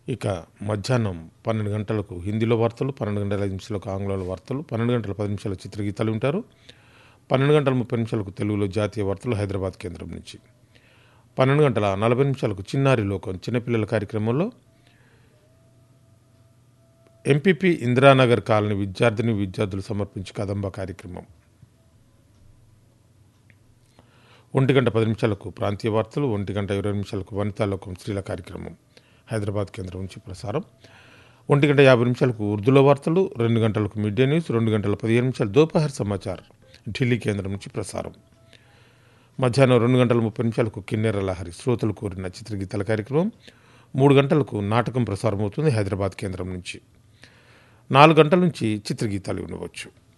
ఇక మధ్యాహ్నం పన్నెండు గంటలకు హిందీలో వార్తలు పన్నెండు గంటల ఐదు నిమిషాలకు ఆంగ్లంలో వార్తలు పన్నెండు గంటల పది నిమిషాల చిత్రగీతాలు వింటారు పన్నెండు గంటల ముప్పై నిమిషాలకు తెలుగులో జాతీయ వార్తలు హైదరాబాద్ కేంద్రం నుంచి పన్నెండు గంటల నలభై నిమిషాలకు చిన్నారి లోకం చిన్నపిల్లల కార్యక్రమంలో ఎంపీపీ ఇందిరానగర్ కాలనీ విద్యార్థిని విద్యార్థులు సమర్పించే కదంబ కార్యక్రమం ఒంటి గంట పది నిమిషాలకు ప్రాంతీయ వార్తలు ఒంటి గంట ఇరవై నిమిషాలకు వనితా లోకం స్త్రీల కార్యక్రమం హైదరాబాద్ కేంద్రం నుంచి ప్రసారం ఒంటి గంట యాభై నిమిషాలకు ఉర్దూలో వార్తలు రెండు గంటలకు మిడ్ డే న్యూస్ రెండు గంటల పదిహేను నిమిషాలు దోపహర్ సమాచార్ ఢిల్లీ కేంద్రం నుంచి ప్రసారం మధ్యాహ్నం రెండు గంటల ముప్పై నిమిషాలకు కిన్నెర లహరి శ్రోతలు కోరిన చిత్రగీతాల కార్యక్రమం మూడు గంటలకు నాటకం ప్రసారం అవుతుంది హైదరాబాద్ కేంద్రం నుంచి నాలుగు గంటల నుంచి చిత్రగీతాలు వినవచ్చు